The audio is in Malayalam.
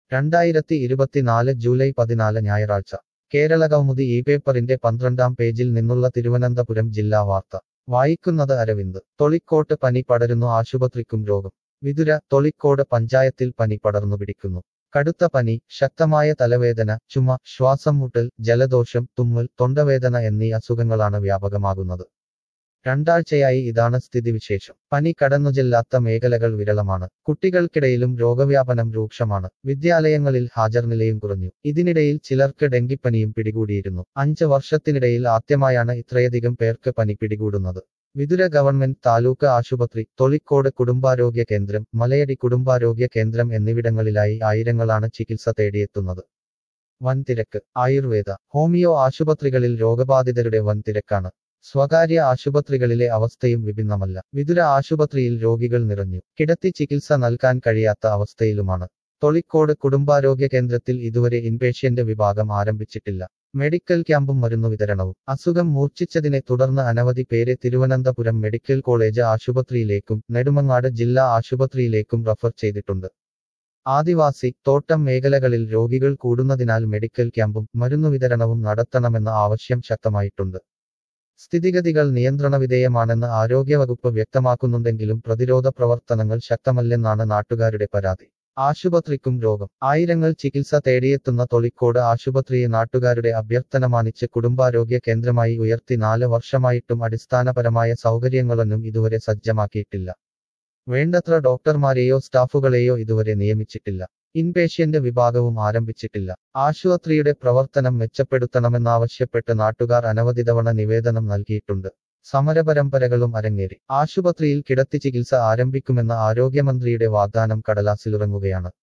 രണ്ടായിരത്തി ഇരുപത്തിനാല് ജൂലൈ പതിനാല് ഞായറാഴ്ച കേരള കൗമുദി ഈ പേപ്പറിന്റെ പന്ത്രണ്ടാം പേജിൽ നിന്നുള്ള തിരുവനന്തപുരം ജില്ലാ വാർത്ത വായിക്കുന്നത് അരവിന്ദ് തൊളിക്കോട്ട് പനി പടരുന്നു ആശുപത്രിക്കും രോഗം വിതുര തൊളിക്കോട് പഞ്ചായത്തിൽ പനി പടർന്നു പിടിക്കുന്നു കടുത്ത പനി ശക്തമായ തലവേദന ചുമ ശ്വാസം മുട്ടൽ ജലദോഷം തുമ്മൽ തൊണ്ടവേദന എന്നീ അസുഖങ്ങളാണ് വ്യാപകമാകുന്നത് രണ്ടാഴ്ചയായി ഇതാണ് സ്ഥിതിവിശേഷം പനി കടന്നുചെല്ലാത്ത മേഖലകൾ വിരളമാണ് കുട്ടികൾക്കിടയിലും രോഗവ്യാപനം രൂക്ഷമാണ് വിദ്യാലയങ്ങളിൽ ഹാജർ നിലയും കുറഞ്ഞു ഇതിനിടയിൽ ചിലർക്ക് ഡെങ്കിപ്പനിയും പിടികൂടിയിരുന്നു അഞ്ച് വർഷത്തിനിടയിൽ ആദ്യമായാണ് ഇത്രയധികം പേർക്ക് പനി പിടികൂടുന്നത് വിതുര ഗവൺമെന്റ് താലൂക്ക് ആശുപത്രി തൊളിക്കോട് കുടുംബാരോഗ്യ കേന്ദ്രം മലയടി കുടുംബാരോഗ്യ കേന്ദ്രം എന്നിവിടങ്ങളിലായി ആയിരങ്ങളാണ് ചികിത്സ തേടിയെത്തുന്നത് വൻ തിരക്ക് ആയുർവേദ ഹോമിയോ ആശുപത്രികളിൽ രോഗബാധിതരുടെ വൻ തിരക്കാണ് സ്വകാര്യ ആശുപത്രികളിലെ അവസ്ഥയും വിഭിന്നമല്ല വിതുര ആശുപത്രിയിൽ രോഗികൾ നിറഞ്ഞു കിടത്തി ചികിത്സ നൽകാൻ കഴിയാത്ത അവസ്ഥയിലുമാണ് തൊളിക്കോട് കുടുംബാരോഗ്യ കേന്ദ്രത്തിൽ ഇതുവരെ ഇൻപേഷ്യന്റ് വിഭാഗം ആരംഭിച്ചിട്ടില്ല മെഡിക്കൽ ക്യാമ്പും മരുന്നു വിതരണവും അസുഖം മൂർച്ഛിച്ചതിനെ തുടർന്ന് അനവധി പേരെ തിരുവനന്തപുരം മെഡിക്കൽ കോളേജ് ആശുപത്രിയിലേക്കും നെടുമങ്ങാട് ജില്ലാ ആശുപത്രിയിലേക്കും റഫർ ചെയ്തിട്ടുണ്ട് ആദിവാസി തോട്ടം മേഖലകളിൽ രോഗികൾ കൂടുന്നതിനാൽ മെഡിക്കൽ ക്യാമ്പും മരുന്നു വിതരണവും നടത്തണമെന്ന ആവശ്യം ശക്തമായിട്ടുണ്ട് സ്ഥിതിഗതികൾ നിയന്ത്രണ വിധേയമാണെന്ന് ആരോഗ്യവകുപ്പ് വ്യക്തമാക്കുന്നുണ്ടെങ്കിലും പ്രതിരോധ പ്രവർത്തനങ്ങൾ ശക്തമല്ലെന്നാണ് നാട്ടുകാരുടെ പരാതി ആശുപത്രിക്കും രോഗം ആയിരങ്ങൾ ചികിത്സ തേടിയെത്തുന്ന തൊളിക്കോട് ആശുപത്രിയെ നാട്ടുകാരുടെ അഭ്യർത്ഥന മാനിച്ച് കുടുംബാരോഗ്യ കേന്ദ്രമായി ഉയർത്തി നാല് വർഷമായിട്ടും അടിസ്ഥാനപരമായ സൗകര്യങ്ങളൊന്നും ഇതുവരെ സജ്ജമാക്കിയിട്ടില്ല വേണ്ടത്ര ഡോക്ടർമാരെയോ സ്റ്റാഫുകളെയോ ഇതുവരെ നിയമിച്ചിട്ടില്ല ഇൻപേഷ്യന്റ് വിഭാഗവും ആരംഭിച്ചിട്ടില്ല ആശുപത്രിയുടെ പ്രവർത്തനം മെച്ചപ്പെടുത്തണമെന്നാവശ്യപ്പെട്ട് നാട്ടുകാർ അനവധി തവണ നിവേദനം നൽകിയിട്ടുണ്ട് സമരപരമ്പരകളും അരങ്ങേറി ആശുപത്രിയിൽ കിടത്തി ചികിത്സ ആരംഭിക്കുമെന്ന ആരോഗ്യമന്ത്രിയുടെ വാഗ്ദാനം കടലാസിലുറങ്ങുകയാണ്